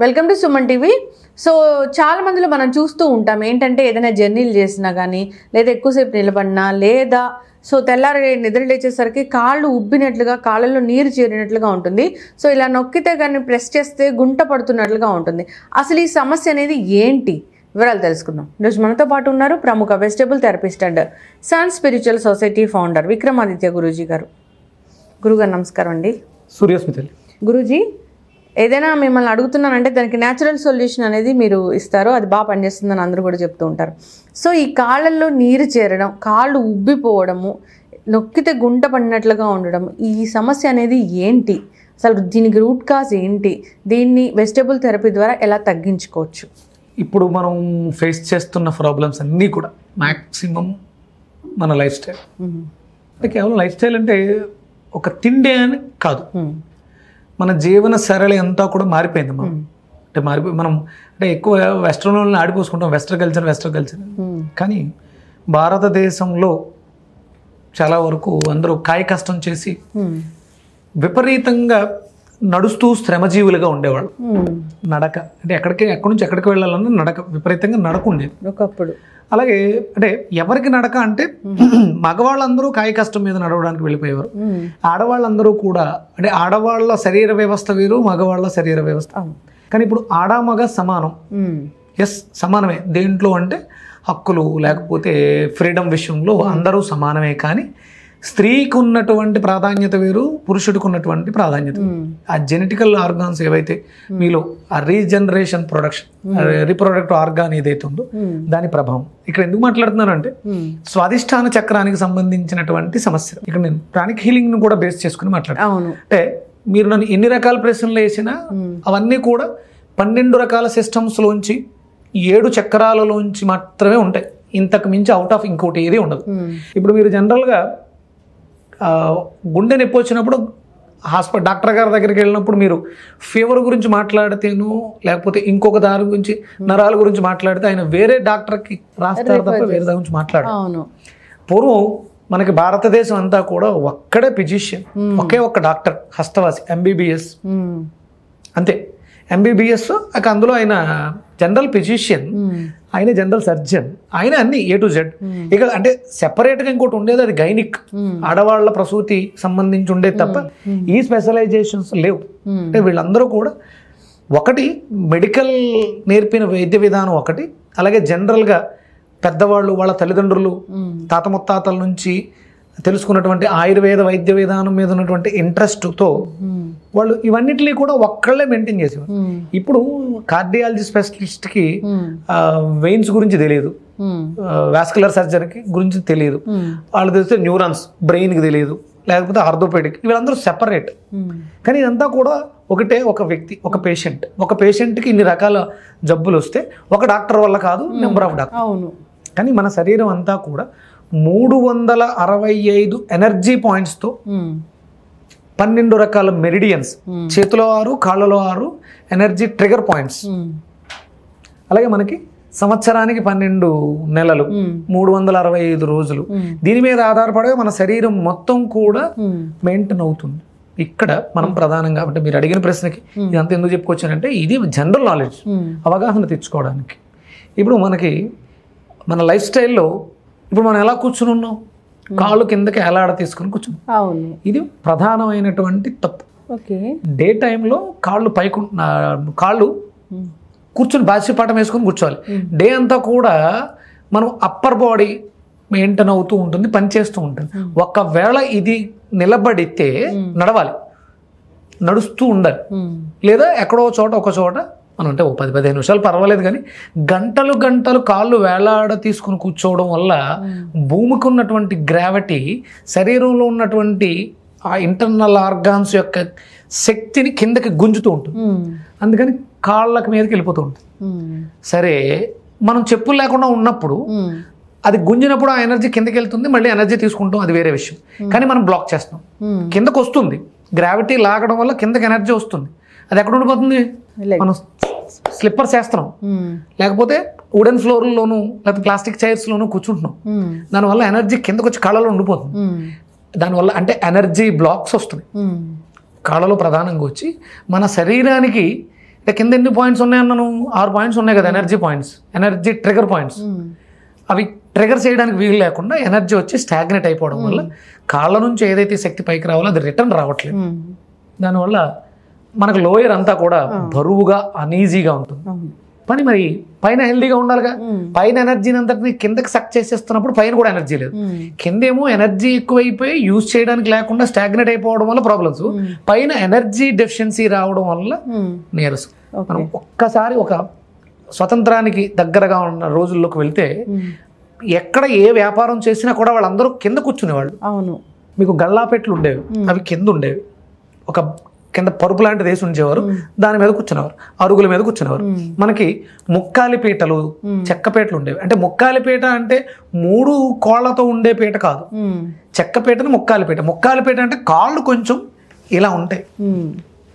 Welcome to Suman TV so చాలా మందిలో మనం చూస్తూ ఉంటాం ఏంటంటే ఏదైనా జర్నీలు చేసినా కానీ లేదా ఎక్కువసేపు నిలబడినా లేదా సో తెల్లారి నిద్ర లేచేసరికి కాళ్ళు ఉబ్బినట్లుగా కాళ్ళలో నీరు చేరినట్లుగా ఉంటుంది సో ఇలా నొక్కితే కానీ ప్రెస్ చేస్తే గుంట పడుతున్నట్లుగా ఉంటుంది అసలు ఈ సమస్య అనేది ఏంటి వివరాలు తెలుసుకుందాం ఈరోజు మనతో పాటు ఉన్నారు ప్రముఖ vegetable therapist and sun spiritual society founder Vikramaditya Guruji గారు గురుగారు నమస్కారం అండి సూర్యస్మితలి గురూజీ ఏదైనా మిమ్మల్ని అడుగుతున్నానంటే దానికి న్యాచురల్ సొల్యూషన్ అనేది మీరు ఇస్తారు అది బాగా పనిచేస్తుందని అందరూ కూడా చెప్తూ ఉంటారు సో ఈ కాళ్ళల్లో నీరు చేరడం కాళ్ళు ఉబ్బిపోవడము నొక్కితే గుంట పడినట్లుగా ఉండడం ఈ సమస్య అనేది ఏంటి అసలు దీనికి రూట్ కాజ్ ఏంటి దీన్ని వెజిటబుల్ థెరపీ ద్వారా ఎలా తగ్గించుకోవచ్చు ఇప్పుడు మనం ఫేస్ చేస్తున్న ప్రాబ్లమ్స్ అన్నీ కూడా మ్యాక్సిమం మన లైఫ్ స్టైల్ అంటే కేవలం లైఫ్ స్టైల్ అంటే ఒక తిండే అని కాదు మన జీవన సరళి అంతా కూడా మారిపోయింది మనం అంటే మారిపోయి మనం అంటే ఎక్కువ వెస్ట్రన్ వాళ్ళని ఆడిపోసుకుంటాం వెస్ట్రన్ కల్చర్ వెస్ట్రన్ కల్చర్ కానీ భారతదేశంలో చాలా వరకు అందరూ కాయ కష్టం చేసి విపరీతంగా నడుస్తూ శ్రమజీవులుగా ఉండేవాళ్ళు నడక అంటే ఎక్కడికి ఎక్కడి నుంచి ఎక్కడికి వెళ్ళాలన్నా నడక విపరీతంగా నడక ఉండేది ఒకప్పుడు అలాగే అంటే ఎవరికి నడక అంటే మగవాళ్ళందరూ కాయ కష్టం మీద నడవడానికి వెళ్ళిపోయేవారు ఆడవాళ్ళందరూ కూడా అంటే ఆడవాళ్ళ శరీర వ్యవస్థ వేరు మగవాళ్ళ శరీర వ్యవస్థ అవును కానీ ఇప్పుడు ఆడ మగ సమానం ఉమ్. ఎస్ సమానమే దేంట్లో అంటే హక్కులు లేకపోతే ఫ్రీడమ్ విషయంలో అందరూ సమానమే కానీ స్త్రీకి ఉన్నటువంటి ప్రాధాన్యత వేరు పురుషుడికి ఉన్నటువంటి ప్రాధాన్యత వేరు. ఉమ్. ఆ జెనెటికల్ ఆర్గాన్స్ ఏవైతే మీలో ఆ రీజనరేషన్ ప్రొడక్షన్ రీప్రొడక్ట్ ఆర్గాన్ ఏదైతే ఉందో ఉమ్. దాని ప్రభావం ఇక్కడ ఎందుకు మాట్లాడుతున్నానంటే ఉమ్. స్వాదిష్టాన చక్రానికి సంబంధించినటువంటి సమస్య ఇక్కడ నేను ప్రాణిక్ హీలింగ్ ను కూడా బేస్ చేసుకుని మాట్లాడాను అవును అంటే మీరు నన్ను ఎన్ని రకాల ప్రశ్నలు వేసినా అవన్నీ కూడా పన్నెండు రకాల సిస్టమ్స్ లోంచి ఏడు చక్రాలలోంచి మాత్రమే ఉంటాయి ఇంతకు మించి అవుట్ ఆఫ్ ఇంకోటి ఏది ఉండదు ఉమ్. ఇప్పుడు మీరు జనరల్గా ఆ, గుండె నొప్పి వచ్చినప్పుడు హాస్పిటల్ డాక్టర్ గారి దగ్గరికి వెళ్ళినప్పుడు మీరు ఫీవర్ గురించి మాట్లాడితేను లేకపోతే ఇంకొక దాని గురించి నరాల గురించి మాట్లాడితే ఆయన వేరే డాక్టర్కి రాస్తారు తప్ప వేరే దాని గురించి మాట్లాడు అవును పూర్వం మనకి భారతదేశం అంతా కూడా ఒక్కడే ఫిజిషియన్ ఒకే ఒక్క డాక్టర్ హస్తవాసి ఎంబీబీఎస్ ఉమ్. అంతే ఎంబీబీఎస్ అందులో ఆయన జనరల్ ఫిజిషియన్ ఉమ్. ఆయన జనరల్ సర్జన్ ఆయన అన్ని ఏ టు జెడ్ ఇక అంటే సెపరేట్గా ఇంకోటి ఉండేది అది గైనిక్ ఆడవాళ్ళ ప్రసూతి సంబంధించి ఉండేది తప్ప ఈ స్పెషలైజేషన్స్ లేవు Hmm. అంటే వీళ్ళందరూ కూడా ఒకటి మెడికల్ నేర్పిన వైద్య విధానం ఒకటి అలాగే జనరల్గా పెద్దవాళ్ళు వాళ్ళ తల్లిదండ్రులు ఉమ్. తాత ముత్తాతల నుంచి తెలుసుకున్నటువంటి ఆయుర్వేద వైద్య విధానం మీద ఉన్నటువంటి ఇంట్రెస్ట్తో ఉమ్. వాళ్ళు ఇవన్నిటిని కూడా ఒక్కళ్ళే మెయింటైన్ చేసేవారు ఉమ్. ఇప్పుడు కార్డియాలజీ స్పెషలిస్ట్కి ఉమ్. వెయిన్స్ గురించి తెలియదు ఉమ్. వాస్కులర్ సర్జరీకి గురించి తెలియదు ఉమ్. వాళ్ళు తెలిస్తే న్యూరాన్స్ బ్రెయిన్కి తెలియదు లేకపోతే ఆర్థోపెడిక్ వీళ్ళందరూ సెపరేట్ ఉమ్. కానీ ఇదంతా కూడా ఒకటే ఒక వ్యక్తి ఒక పేషెంట్ ఒక పేషెంట్కి ఇన్ని రకాల జబ్బులు వస్తే ఒక డాక్టర్ వల్ల కాదు నెంబర్ ఆఫ్ డాక్టర్ అవును కానీ మన శరీరం అంతా కూడా మూడు వందల అరవై ఐదు ఎనర్జీ పాయింట్స్తో ఉమ్. పన్నెండు రకాల మెరిడియన్స్ Hmm. చేతిలో ఆరు కాళ్ళలో ఆరు ఎనర్జీ ట్రిగర్ పాయింట్స్ ఉమ్. అలాగే మనకి సంవత్సరానికి పన్నెండు నెలలు ఉమ్. మూడు వందల అరవై ఐదు రోజులు ఉమ్. దీని మీద ఆధారపడే మన శరీరం మొత్తం కూడా ఉమ్. మెయింటైన్ అవుతుంది ఇక్కడ మనం ప్రధానంగా అంటే మీరు అడిగిన ప్రశ్నకి ఇదంతా ఎందుకు చెప్పుకొచ్చానంటే ఇది జనరల్ నాలెడ్జ్ ఉమ్. అవగాహన తెచ్చుకోవడానికి ఇప్పుడు మనకి మన లైఫ్ స్టైల్లో ఇప్పుడు మనం ఎలా కూర్చుని ఉన్నాం కాళ్ళు కిందకి ఎలాడ తీసుకుని కూర్చున్నాం అవును ఇది ప్రధానమైనటువంటి తప్పు ఓకే డే టైంలో కాళ్ళు పైకు ఆ, కాళ్ళు ఉమ్. కూర్చొని బాసిపాఠం వేసుకొని కూర్చోవాలి డే అంతా కూడా మనం అప్పర్ బాడీ మెయింటైన్ అవుతూ ఉంటుంది పని చేస్తూ ఉంటుంది ఒకవేళ ఇది నిలబడితే నడవాలి నడుస్తూ ఉండాలి ఉమ్. లేదా ఎక్కడో చోట ఒక చోట మనం అంటే ఓ పది పదిహేను నిమిషాలు పర్వాలేదు కానీ గంటలు గంటలు కాళ్ళు వేలాడ తీసుకుని కూర్చోవడం వల్ల భూమికి ఉన్నటువంటి గ్రావిటీ శరీరంలో ఉన్నటువంటి ఆ ఇంటర్నల్ ఆర్గాన్స్ యొక్క శక్తిని కిందకి గుంజుతూ ఉంటుంది ఉమ్. అందుకని కాళ్ళకి మీదకి వెళ్ళిపోతూ ఉంటుంది ఉమ్. సరే మనం చెప్పులు లేకుండా ఉన్నప్పుడు ఉమ్. అది గుంజినప్పుడు ఆ ఎనర్జీ కిందకి వెళ్తుంది మళ్ళీ ఎనర్జీ తీసుకుంటాం అది వేరే విషయం కానీ మనం బ్లాక్ చేస్తాం ఉమ్. కిందకు వస్తుంది గ్రావిటీ లాగడం వల్ల కిందకి ఎనర్జీ వస్తుంది అది ఎక్కడ ఉండిపోతుంది Like. మనం స్లిప్పర్స్ వేస్తున్నాం ఉమ్. లేకపోతే వుడెన్ ఫ్లోర్లోను లేకపోతే ప్లాస్టిక్ చైర్స్లోనూ కూర్చుంటున్నాం ఉమ్. దానివల్ల ఎనర్జీ కిందకు వచ్చి కాళ్ళలో ఉండిపోతుంది ఉమ్. దానివల్ల అంటే ఎనర్జీ బ్లాక్స్ వస్తున్నాయి ఉమ్. కాళ్ళలో ప్రధానంగా వచ్చి మన శరీరానికి అంటే కింద ఎన్ని పాయింట్స్ ఉన్నాయి అన్నాను ఆరు పాయింట్స్ ఉన్నాయి కదా energy points energy trigger points um. అవి ట్రిగర్ చేయడానికి వీలు లేకుండా ఎనర్జీ వచ్చి స్టాగ్నెట్ అయిపోవడం వల్ల కాళ్ళ నుంచి ఏదైతే శక్తి పైకి రావాలో అది రిటర్న్ రావట్లేదు ఉమ్. దానివల్ల మనకు లోయర్ అంతా కూడా బరువుగా అనీజీగా ఉంటుంది అవును. పని మరి పైన హెల్దీగా ఉండాలిగా ఉమ్. పైన ఎనర్జీని అంతటిని కిందకి సక్ చేసేస్తున్నప్పుడు పైన కూడా ఎనర్జీ లేదు ఉమ్. కిందేమో ఎనర్జీ ఎక్కువైపోయి యూజ్ చేయడానికి లేకుండా స్టాగ్నెట్ అయిపోవడం వల్ల ప్రాబ్లమ్స్ పైన ఎనర్జీ డెఫిషియన్సీ రావడం వల్ల ఉమ్. నీరసం ఓకే. మనం ఒక్కసారి ఒక స్వతంత్రానికి దగ్గరగా ఉన్న రోజుల్లోకి వెళ్తే ఉమ్. ఎక్కడ ఏ వ్యాపారం చేసినా కూడా వాళ్ళందరూ కింద కూర్చునేవాళ్ళు అవును మీకు గల్లాపెట్లు ఉండేవి అవి కింద ఉండేవి ఒక కింద పరుపు లాంటిది వేసి ఉంచేవారు దాని మీద కూర్చునేవారు అరుగుల మీద కూర్చునేవారు ఉమ్. మనకి ముక్కాలి పీటలు చెక్క పీటలు ఉండేవి అంటే ముక్కాలి పీట అంటే మూడు కోళ్లతో ఉండే పీట కాదు ఉమ్. చెక్క పీటను ముక్కాలి పీట ముక్కాలి పీట అంటే కాళ్ళు కొంచెం ఇలా ఉంటాయి ఉమ్.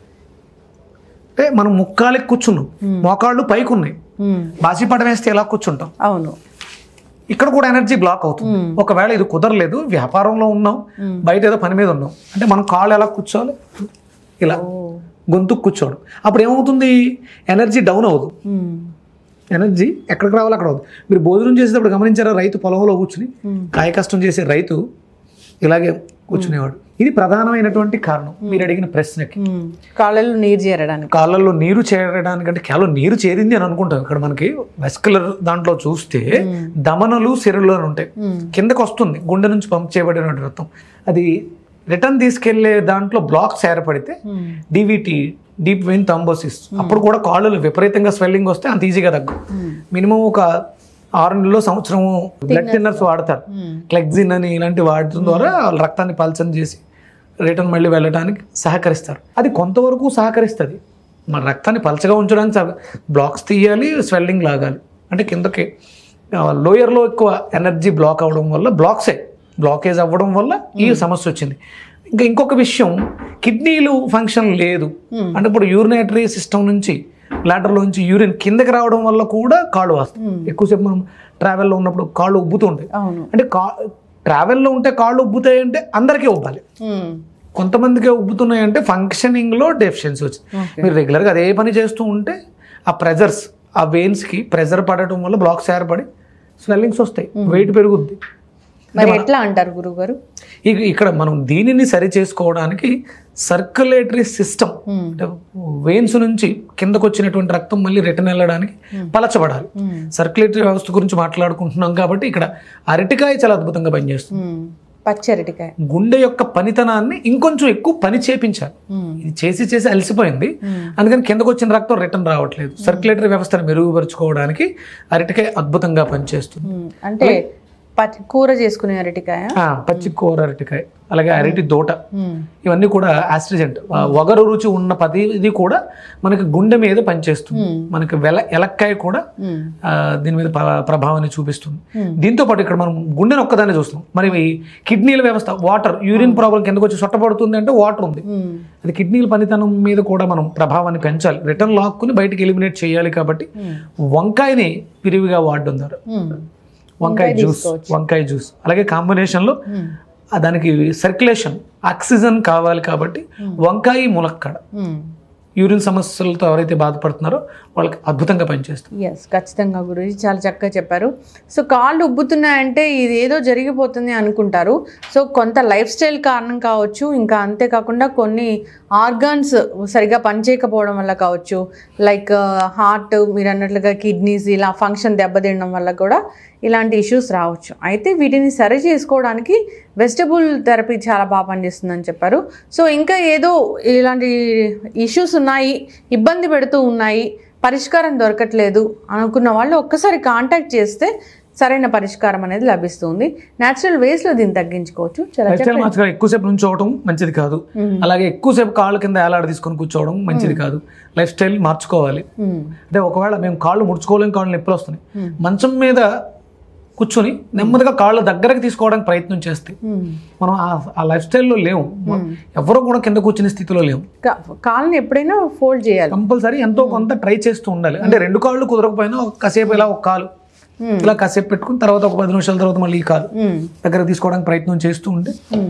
అంటే మనం ముక్కాలికి కూర్చున్నాం మోకాళ్ళు పైకి ఉన్నాయి ఉమ్. బాసిపడం వేస్తే ఎలా కూర్చుంటాం అవును ఇక్కడ కూడా ఎనర్జీ బ్లాక్ అవుతుంది ఒకవేళ ఇది కుదరలేదు వ్యాపారంలో ఉన్నాం బయట ఏదో పని మీద ఉన్నాం అంటే మనం కాళ్ళు ఎలా కూర్చోవాలి ఇలా ఓ. గొంతుకు కూర్చోవడం అప్పుడు ఏమవుతుంది ఎనర్జీ డౌన్ అవ్వదు ఉమ్. ఎనర్జీ ఎక్కడికి రావాలి అక్కడ అవుతుంది మీరు భోజనం చేసేటప్పుడు గమనించారా రైతు పొలంలో కూర్చుని కాయ కష్టం చేసే రైతు ఇలాగే కూర్చునేవాడు ఇది ప్రధానమైనటువంటి కారణం మీరు అడిగిన ప్రశ్నకి ఉమ్. కాళ్ళలో నీరు చేరడానికి కాళ్ళల్లో నీరు చేరడానికి అంటే కేవలం నీరు చేరింది అని అనుకుంటాం ఇక్కడ మనకి వెస్కులర్ దాంట్లో చూస్తే దమనలు సిరలు అని ఉంటాయి ఉమ్. కిందకు వస్తుంది గుండె నుంచి పంప్ చేయబడిన రక్తం అది రిటర్న్ తీసుకెళ్లే దాంట్లో బ్లాక్స్ ఏర్పడితే ఉమ్. డివిటి డీప్ వెయిన్ థంబోసిస్ అప్పుడు కూడా కాళ్ళు విపరీతంగా స్వెల్లింగ్ వస్తే అంత ఈజీగా తగ్గు మినిమం ఒక ఆరు నెలల్లో సంవత్సరం బ్లడ్ థిన్నర్స్ వాడతారు ఉమ్. క్లెగ్జిన్ అని ఇలాంటి వాడటం ద్వారా వాళ్ళ రక్తాన్ని పల్చన చేసి రిటర్న్ మళ్ళీ వెళ్ళడానికి సహకరిస్తారు అది కొంతవరకు సహకరిస్తుంది మన రక్తాన్ని పలచగా ఉంచడానికి సహ- బ్లాక్స్ తీయాలి స్వెల్లింగ్ లాగాలి అంటే కిందకి లోయర్లో ఎక్కువ ఎనర్జీ బ్లాక్ అవ్వడం వల్ల బ్లాక్సే బ్లాకేజ్ అవ్వడం వల్ల ఈ సమస్య వచ్చింది ఇంకా ఇంకొక విషయం కిడ్నీలు ఫంక్షన్ లేదు అంటే ఇప్పుడు యూరినేటరీ సిస్టమ్ నుంచి బ్లాడర్లో నుంచి యూరిన్ కిందకి రావడం వల్ల కూడా కాళ్ళు వస్తాయి ఎక్కువసేపు మనం ట్రావెల్లో ఉన్నప్పుడు కాళ్ళు ఉబ్బుతూ ఉంటాయి అవును అంటే కా ట్రావెల్లో ఉంటే కాళ్ళు ఉబ్బుతాయి అంటే అందరికీ ఉబ్బాలి ఉమ్. కొంతమందికి ఉబ్బుతున్నాయి అంటే ఫంక్షనింగ్లో డెఫిషియన్సీ వచ్చింది Okay. మీరు రెగ్యులర్గా అదే పని చేస్తూ ఉంటే ఆ ప్రెజర్స్ ఆ వెయిన్స్కి ప్రెజర్ పడటం వల్ల బ్లాక్స్ ఏర్పడి స్వెల్లింగ్స్ వస్తాయి వెయిట్ పెరుగుద్ది మరి ఎట్లా అంటారు గురుగారు ఇక ఇక్కడ మనం దీనిని సరి చేసుకోవడానికి సర్క్యులేటరీ సిస్టమ్ ఉమ్. అంటే వెయిన్స్ నుంచి కిందకు వచ్చినటువంటి రక్తం మళ్ళీ రిటర్న్ వెళ్ళడానికి పలచబడాలి ఉమ్. సర్క్యులేటరీ వ్యవస్థ గురించి మాట్లాడుకుంటున్నాం కాబట్టి ఇక్కడ అరటికాయ చాలా అద్భుతంగా పనిచేస్తుంది ఉమ్. పచ్చరటికాయ గుండె యొక్క పనితనాన్ని ఇంకొంచెం ఎక్కువ పని చేపించాలి ఉమ్. ఇది చేసి చేసి అలసిపోయింది అందుకని కిందకు వచ్చిన రక్తం రిటర్న్ రావట్లేదు సర్క్యులేటరీ వ్యవస్థను మెరుగుపరుచుకోవడానికి అరటికాయ అద్భుతంగా పనిచేస్తుంది ఉమ్. అంటే పచ్చి కూర చేసుకునే అరటికాయ ఆ, పచ్చి కూర అరటికాయ అలాగే అరటి దోట ఉమ్. ఇవన్నీ కూడా ఆస్ట్రిజెంట్ వగరు రుచి ఉన్న పది ఇది కూడా మనకి గుండె మీద పనిచేస్తుంది మనకి వెల ఎలక్కాయ కూడా ఉమ్. ఆ, దీని మీద ప్ర- ప్రభావాన్ని చూపిస్తుంది Hmm. దీంతో పాటు ఇక్కడ మనం గుండెని ఒక్కదాన్ని చూస్తాం మరి ఈ కిడ్నీల వ్యవస్థ వాటర్ యూరిన్ ప్రాబ్లం కిందకు వచ్చి సొట్టపడుతుంది అంటే వాటర్ ఉంది ఉమ్. అది కిడ్నీల పనితనం మీద కూడా మనం ప్రభావాన్ని పెంచాలి రిటర్న్ లాక్కుని బయటికి ఎలిమినేట్ చేయాలి కాబట్టి వంకాయని విరివిగా వాడుతున్నారు ఉమ్. వంకాయ జ్యూస్ వంకాయ జ్యూస్ అలాగే కాంబినేషన్లో ఉమ్. ఆ దానికి సర్క్యులేషన్ ఆక్సిజన్ కావాలి కాబట్టి వంకాయ ములక్కడ ఉమ్. యూరిన్ సమస్యలతో ఎవరైతే బాధపడుతున్నారో వాళ్ళకి అద్భుతంగా పనిచేస్తుంది ఎస్ ఖచ్చితంగా గురుజీ చాలా చక్కగా చెప్పారు సో కాళ్ళు ఉబ్బుతున్నాయంటే ఇది ఏదో జరిగిపోతుంది అనుకుంటారు సో కొంత లైఫ్ స్టైల్ కారణం కావచ్చు ఇంకా అంతేకాకుండా కొన్ని ఆర్గాన్స్ సరిగా పనిచేయకపోవడం వల్ల కావచ్చు లైక్ హార్ట్ మీరు అన్నట్లుగా కిడ్నీస్ ఇలా ఫంక్షన్ దెబ్బతినడం వల్ల కూడా ఇలాంటి ఇష్యూస్ రావచ్చు అయితే వీటిని సరి చేసుకోవడానికి వెజిటబుల్ థెరపీ చాలా బాగా పనిచేస్తుందని చెప్పారు సో ఇంకా ఏదో ఇలాంటి ఇష్యూస్ ఉన్నాయి ఇబ్బంది పెడుతూ ఉన్నాయి పరిష్కారం దొరకట్లేదు అనుకున్న వాళ్ళు ఒక్కసారి కాంటాక్ట్ చేస్తే సరైన పరిష్కారం అనేది లభిస్తుంది న్యాచురల్ వేస్లో దీన్ని తగ్గించుకోవచ్చు చాలా లైఫ్ స్టైల్ మార్చుకోవడం ఎక్కువసేపు నుంచోవడం మంచిది కాదు అలాగే ఎక్కువసేపు కాళ్ళ కింద ఏలాడ తీసుకొని కూర్చోవడం మంచిది కాదు లైఫ్ స్టైల్ మార్చుకోవాలి మ్మ్. అంటే ఒకవేళ మేము కాళ్ళు ముడుచుకోలేం కాళ్ళు నొప్పులు వస్తున్నాయి మంచం మీద కూర్చొని నెమ్మదిగా కాళ్ళు దగ్గరకు తీసుకోవడానికి ప్రయత్నం చేస్తే మ్మ్. మనం ఆ- ఆ లైఫ్ స్టైల్లో లేవు ఎవరు కూడా కింద కూర్చునే స్థితిలో లేవు కా- కాళ్ళని ఎప్పుడైనా ఫోల్డ్ చేయాలి కంపల్సరీ ఎంతో కొంత ట్రై చేస్తూ ఉండాలి అంటే రెండు కాళ్ళు కుదరకపోయినా ఒక కాసేపు ఇలా ఒక కాలు ఇలా కాసేపు పెట్టుకుని తర్వాత ఒక పది నిమిషాల తర్వాత మళ్ళీ ఈ కాలు మ్మ్. దగ్గర తీసుకోవడానికి ప్రయత్నం చేస్తూ ఉంటే మ్మ్.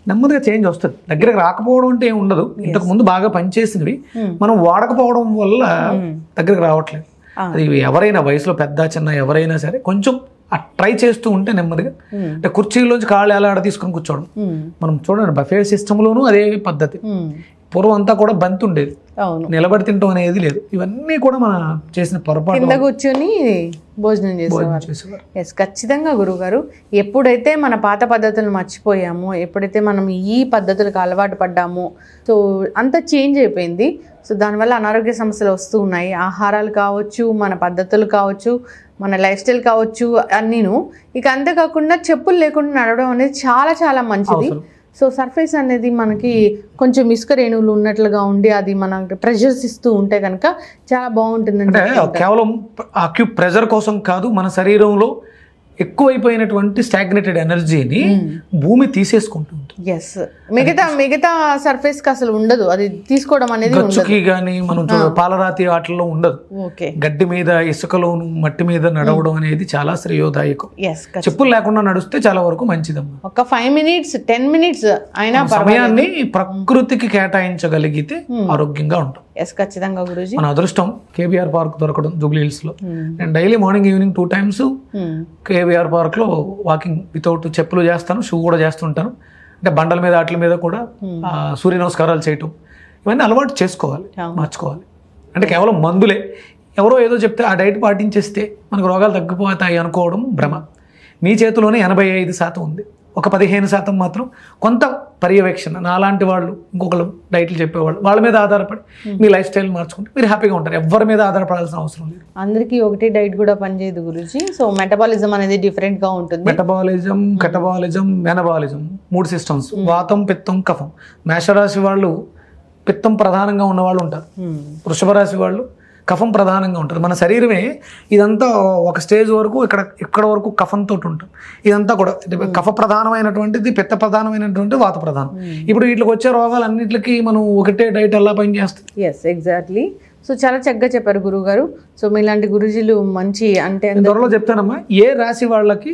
నెమ్మదిగా చేంజ్ వస్తుంది దగ్గరకు రాకపోవడం అంటే ఏమి ఉండదు ఇంతకు ముందు బాగా పనిచేసినవి మనం వాడకపోవడం వల్ల దగ్గరకు రావట్లేదు ఆ. అది ఎవరైనా వయసులో పెద్ద చిన్న ఎవరైనా సరే కొంచెం ట్రై చేస్తూ ఉంటే నెమ్మదిగా Hmm. అంటే కుర్చీలోంచి కాళ్ళు ఎలా ఆడ తీసుకొని కూర్చోవడం ఉమ్, మనం చూడండి బఫే సిస్టంలోనూ అదే పద్ధతి ఉమ్, పూర్వం అంతా కూడా బంతి ఉండేది అవును నిలబడి తింటాం అనేది లేదు ఇవన్నీ కూడా మన చేసిన పొరపాటు కింద కూర్చొని భోజనం చేసేవారు భోజనం చేసేవారు ఎస్ ఖచ్చితంగా గురుగారు ఎప్పుడైతే మన పాత పద్ధతులను మర్చిపోయామో ఎప్పుడైతే మనం ఈ పద్ధతులకు అలవాటు పడ్డామో సో అంత చేంజ్ అయిపోయింది సో దానివల్ల అనారోగ్య సమస్యలు వస్తూ ఉన్నాయి ఆహారాలు కావచ్చు మన పద్ధతులు కావచ్చు మన లైఫ్ స్టైల్ కావచ్చు అన్నీను ఇక అంతేకాకుండా చెప్పులు లేకుండా నడవడం అనేది చాలా చాలా మంచిది అవసరం. సో సర్ఫేస్ అనేది మనకి కొంచెం ఇసుక రేణువులు ఉన్నట్లుగా ఉండి అది మన ప్రెషర్స్ ఇస్తూ ఉంటే కనుక చాలా బాగుంటుందండి అంటే కేవలం అక్యూ ప్రెజర్ కోసం కాదు మన శరీరంలో ఎక్కువైపోయినటువంటి స్టాగ్నేటెడ్ ఎనర్జీని భూమి తీసేసుకుంటుంది ఎస్ మిగతా మిగతా సర్ఫేస్ కి అసలు ఉండదు అది తీసుకోవడం అనేది ఉండదు గచ్చుకి కానీ మనం చూడ పాలరాతి వాటిల్లో ఉండదు ఓకే గడ్డి మీద ఇసుకలోను మట్టి మీద నడవడం అనేది చాలా శ్రేయోదాయకం ఎస్ చెప్పులు లేకుండా నడిస్తే చాలా వరకు మంచిదమ్మా ఒక ఫైవ్ మినిట్స్ టెన్ మినిట్స్ అయినా సమయాన్ని ప్రకృతికి కేటాయించగలిగితే ఆరోగ్యంగా ఉంటాం ఎస్ ఖచ్చితంగా గురూజీ మన అదృష్టం కేబీఆర్ పార్క్ దొరకడం జూబ్లీ హిల్స్ లో నేను daily morning evening two times KVR park లో వాకింగ్ వితౌట్ చెప్పులు చేస్తాను షూ కూడా చేస్తుంటాను అంటే బండల మీద వాటి మీద కూడా ఆ, సూర్య నమస్కారాలు చేయటం ఇవన్నీ అలవాటు చేసుకోవాలి అవును. మార్చుకోవాలి అంటే కేవలం మందులే ఎవరో ఏదో చెప్తే ఆ డైట్ పాటించేస్తే మనకు రోగాలు తగ్గిపోతాయి అనుకోవడం భ్రమ మీ చేతిలోనే ఎనభై ఐదు శాతం ఉంది ఒక పదిహేను శాతం మాత్రం కొంత పర్యవేక్షణ నాలాంటి వాళ్ళు ఇంకొకళ్ళు డైట్లు చెప్పేవాళ్ళు వాళ్ళ మీద ఆధారపడి మీ లైఫ్ స్టైల్ మార్చుకుంటే మీరు హ్యాపీగా ఉంటారు ఎవరి మీద ఆధారపడాల్సిన అవసరం లేదు అందరికీ ఒకటే డైట్ కూడా పనిచేయదు గురూజీ సో మెటబాలిజం అనేది డిఫరెంట్ గా ఉంటుంది మెటబాలిజం కెటబాలిజం మెనబాలిజం మూడు సిస్టమ్స్ వాతం పిత్తం కఫం మేషరాశి వాళ్ళు పిత్తం ప్రధానంగా ఉన్న వాళ్ళు ఉంటారు Hmm. వృషభ రాశి వాళ్ళు కఫం ప్రధానంగా ఉంటారు మన శరీరమే ఇదంతా ఒక స్టేజ్ వరకు ఇక్కడ ఇక్కడ వరకు కఫంతో ఉంటాం ఇదంతా కూడా ఇది కఫ ప్రధానమైనటువంటిది పిత్త ప్రధానమైనటువంటి వాత ప్రధానం ఇప్పుడు వీటికి వచ్చే రోగాలు అన్నిటికీ మనం ఒకటే డైట్ ఎలా పని చేస్తుంది ఎస్ ఎగ్జాక్ట్లీ సో చాలా చక్కగా చెప్పారు గురువు గారు సో మీలాంటి గురుజీలు మంచి అంటే నేను త్వరలో చెప్తానమ్మా ఏ రాశి వాళ్ళకి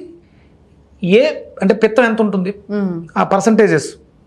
ఏ అంటే పిత్తం ఎంత ఉంటుంది మ్మ్. ఆ పర్సంటేజెస్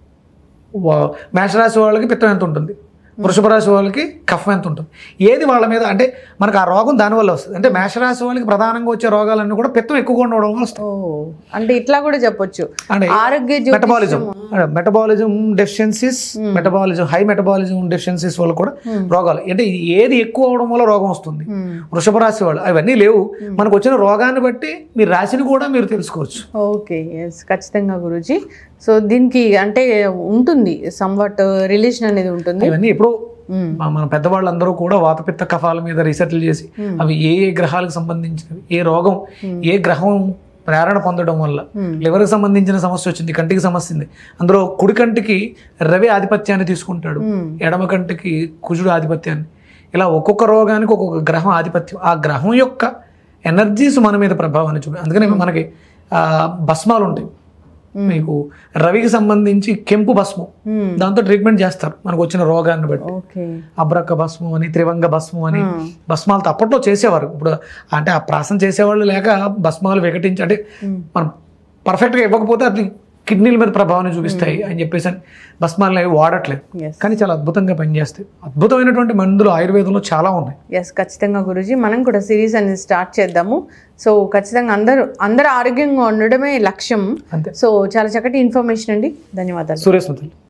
మేషరాశి వాళ్ళకి పిత్తం ఎంత ఉంటుంది వృషభ రాశి వాళ్ళకి కఫం ఎంత ఉంటుంది ఏది వాళ్ళ మీద అంటే మనకు ఆ రోగం దానివల్ల వస్తుంది అంటే మేషరాశి వాళ్ళకి ప్రధానంగా వచ్చే రోగాలన్నీ కూడా పిత్తం ఎక్కువగా ఉండడం వల్ల వస్తాయి ఓ అంటే ఇట్లా కూడా చెప్పొచ్చు అంటే ఆరోగ్య జ్యోతిష్యం- metabolism metabolism deficiencies metabolism high metabolism deficiencies వల్ల కూడా రోగాలు అంటే ఇది ఏది ఎక్కువ అవడం వల్ల రోగం వస్తుంది మ్మ్. వృషభ రాశి వాళ్ళు అవన్నీ లేవు మనకు వచ్చిన రోగాన్ని బట్టి మీ రాశిని కూడా మీరు తెలుసుకోవచ్చు ఓకే ఎస్ ఖచ్చితంగా గురూజీ సో దీనికి అంటే ఉంటుంది సంవట్ రిలేషన్ అనేది ఉంటుంది ఇవన్నీ ఎప్పుడో మ్మ్. మా- మన పెద్దవాళ్ళందరూ కూడా వాతపిత్త కఫాల మీద రీసెర్చ్లు చేసి అవి ఏ ఏ గ్రహాలకు సంబంధించినవి ఏ రోగం ఏ గ్రహం ప్రేరణ పొందడం వల్ల లివర్కి సంబంధించిన సమస్య వచ్చింది కంటికి సమస్య ఉంది అందులో కుడి కంటికి రవి ఆధిపత్యాన్ని తీసుకుంటాడు ఎడమ కంటికి కుజుడు ఆధిపత్యాన్ని ఇలా ఒక్కొక్క రోగానికి ఒక్కొక్క గ్రహం ఆధిపత్యం ఆ గ్రహం యొక్క ఎనర్జీస్ మన మీద ప్రభావాన్ని చూపి అందుకనే మనకి ఆ, భస్మాలు ఉంటాయి మీకు రవికి సంబంధించి కెంపు భస్మం మ్మ్. దాంతో ట్రీట్మెంట్ చేస్తారు మనకు వచ్చిన రోగాన్ని బట్టి ఓకే అబ్రక్క భస్మం అని త్రివంగ భస్మం అని భస్మాలతో అప్పట్లో చేసేవారు ఇప్పుడు అంటే ఆ ప్రాసం చేసేవాళ్ళు లేక భస్మాలు వికటించి అంటే మనం పర్ఫెక్ట్గా ఇవ్వకపోతే అది కిడ్నీల మీద ప్రభావాన్ని చూపిస్తాయి అని చెప్పేసి అని భస్మాలను అవి వాడట్లేదు ఎస్ కానీ చాలా అద్భుతంగా పనిచేస్తాయి అద్భుతమైనటువంటి మందులు ఆయుర్వేదంలో చాలా ఉన్నాయి ఎస్ ఖచ్చితంగా గురూజీ మనం కూడా సిరీస్ అనేది స్టార్ట్ చేద్దాము సో ఖచ్చితంగా అందరూ అందరూ ఆరోగ్యంగా ఉండడమే లక్ష్యం అంతే సో చాలా చక్కటి ఇన్ఫర్మేషన్ అండి ధన్యవాదాలు సూర్యస్మృతులు